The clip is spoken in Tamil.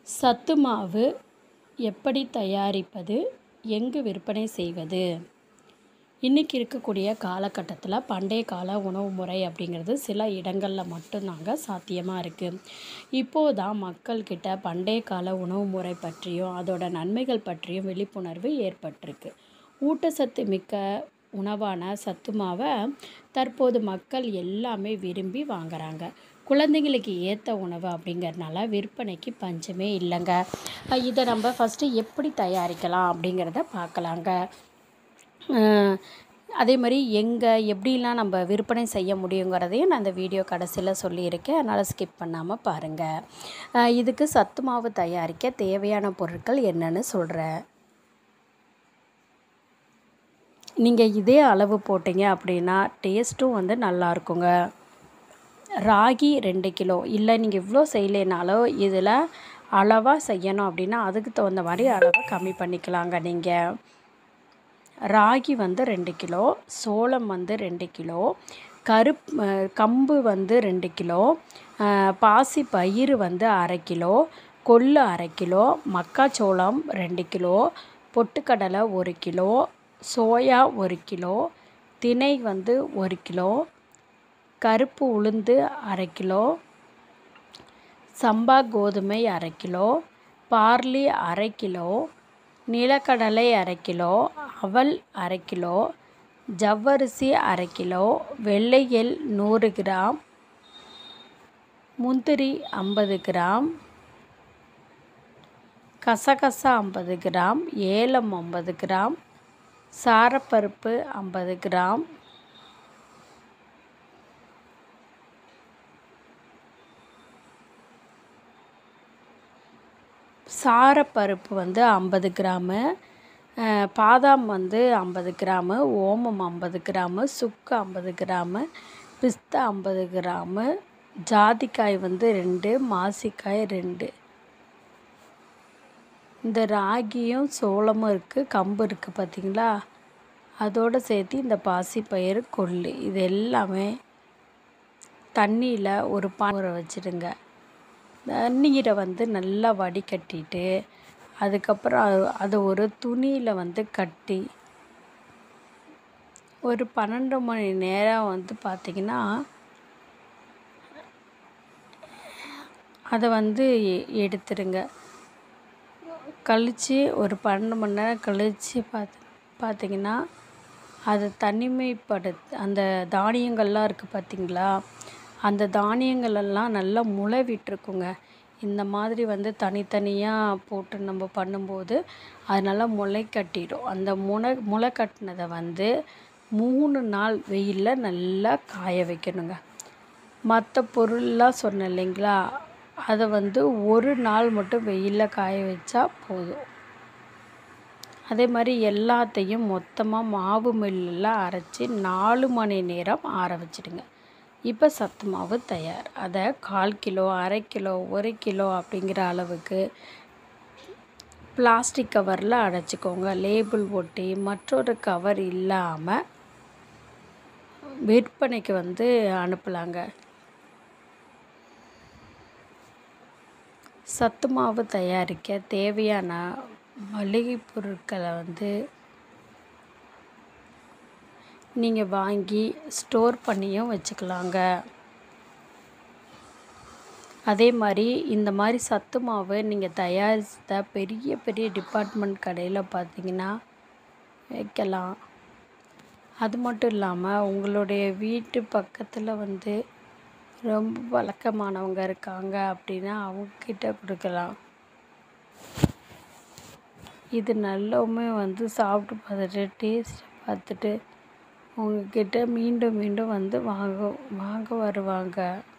சத்து மாவு எப்படி தயாரிப்பது எங்கு விற்பனை செய்வது இன்றைக்கி இருக்கக்கூடிய காலகட்டத்தில் பண்டைய கால உணவு முறை அப்படிங்கிறது சில இடங்களில் மட்டும்தாங்க சாத்தியமாக இருக்குது இப்போது தான் மக்கள்கிட்ட பண்டைய கால உணவு முறை பற்றியும் அதோட நன்மைகள் பற்றியும் விழிப்புணர்வு ஏற்பட்டிருக்கு ஊட்டச்சத்து மிக்க உணவான சத்து மாவை தற்போது மக்கள் எல்லாமே விரும்பி வாங்குறாங்க குழந்தைங்களுக்கு ஏற்ற உணவு அப்படிங்கிறதுனால விற்பனைக்கு பஞ்சமே இல்லைங்க இதை நம்ம ஃபஸ்ட்டு எப்படி தயாரிக்கலாம் அப்படிங்கிறத பார்க்கலாங்க அதே மாதிரி எங்கே எப்படிலாம் நம்ம விற்பனை செய்ய முடியுங்கிறதையும் நான் இந்த வீடியோ கடைசியில் சொல்லியிருக்கேன் அதனால் ஸ்கிப் பண்ணாமல் பாருங்கள் இதுக்கு சத்து மாவு தயாரிக்க தேவையான பொருட்கள் என்னன்னு சொல்கிறேன் நீங்கள் இதே அளவு போட்டிங்க அப்படின்னா டேஸ்ட்டும் வந்து நல்லா இருக்குங்க ராகி ரெண்டு கிலோ இல்லை நீங்கள் இவ்வளோ செய்யலைனாலும் இதில் அளவாக செய்யணும் அப்படின்னா அதுக்கு தகுந்த மாதிரி அளவை கம்மி பண்ணிக்கலாங்க நீங்கள் ராகி வந்து ரெண்டு கிலோ சோளம் வந்து ரெண்டு கிலோ கருப் கம்பு வந்து ரெண்டு கிலோ பாசி பயிறு வந்து அரை கிலோ கொள்ளு அரை கிலோ மக்காச்சோளம் ரெண்டு கிலோ பொட்டுக்கடலை ஒரு கிலோ சோயா ஒரு கிலோ திணை வந்து ஒரு கிலோ கருப்பு உளுந்து அரை கிலோ சம்பா கோதுமை அரை கிலோ பார்லி அரை கிலோ நிலக்கடலை அரை கிலோ அவல் அரை கிலோ ஜவ்வரிசி அரை கிலோ வெள்ளை எள் நூறு கிராம் முந்திரி ஐம்பது கிராம் கசகசா ஐம்பது கிராம் ஏலம் ஐம்பது கிராம் சாரப்பருப்பு ஐம்பது கிராம் சாரப்பருப்பு வந்து ஐம்பது கிராமு பாதாம் வந்து ஐம்பது கிராமு ஓமம் ஐம்பது கிராமு சுக்கு ஐம்பது கிராமு பிஸ்தா ஐம்பது கிராமு ஜாதிக்காய் வந்து ரெண்டு மாசிக்காய் ரெண்டு இந்த ராகியும் சோளமும் இருக்குது கம்பு இருக்குது பார்த்திங்களா அதோடு சேர்த்து இந்த பாசிப்பயிறு கொள்ளு இது எல்லாமே தண்ணியில் ஒரு பானை வச்சுடுங்க தண்ணீரை வந்து நல்லா வடிகட்டிட்டு அதுக்கப்புறம் அதை ஒரு துணியில் வந்து கட்டி ஒரு பன்னெண்டு மணி நேரம் வந்து பார்த்திங்கன்னா அதை வந்து எடுத்துருங்க கழித்து ஒரு பன்னெண்டு மணி நேரம் கழித்து பார்த்து பார்த்திங்கன்னா அதை தனிமைப்படுத்த அந்த தானியங்கள்லாம் இருக்குது பார்த்திங்களா அந்த தானியங்களெல்லாம் நல்லா முளை விட்டுருக்குங்க இந்த மாதிரி வந்து தனித்தனியாக போட்டு நம்ம பண்ணும்போது அது நல்லா முளை கட்டிடும் அந்த முளை முளை கட்டினதை வந்து மூணு நாள் வெயிலில் நல்லா காய வைக்கணுங்க மற்ற பொருள்லாம் சொன்னேன் இல்லைங்களா அதை வந்து ஒரு நாள் மட்டும் வெயிலில் காய வச்சா போதும் அதே மாதிரி எல்லாத்தையும் மொத்தமாக மாவு மில்லில் அரைச்சி நாலு மணி நேரம் ஆற வச்சிடுங்க இப்போ சத்து மாவு தயார் அதை கால் கிலோ அரை கிலோ ஒரு கிலோ அப்படிங்கிற அளவுக்கு பிளாஸ்டிக் கவரில் அடைச்சிக்கோங்க லேபிள் ஒட்டி மற்றொரு கவர் இல்லாமல் விற்பனைக்கு வந்து அனுப்பலாங்க சத்து மாவு தயாரிக்க தேவையான மளிகை பொருட்களை வந்து நீங்கள் வாங்கி ஸ்டோர் பண்ணியும் வச்சுக்கலாங்க அதே மாதிரி இந்த மாதிரி சத்து மாவு நீங்கள் தயாரித்த பெரிய பெரிய டிபார்ட்மெண்ட் கடையில் பார்த்தீங்கன்னா வைக்கலாம் அது மட்டும் இல்லாமல் உங்களுடைய வீட்டு பக்கத்தில் வந்து ரொம்ப வழக்கமானவங்க இருக்காங்க அப்படின்னா அவங்கக்கிட்ட கொடுக்கலாம் இது நல்லவுமே வந்து சாப்பிட்டு பார்த்துட்டு டேஸ்ட் பார்த்துட்டு உங்ககிட்ட மீண்டும் மீண்டும் வந்து வாங்க வாங்க வருவாங்க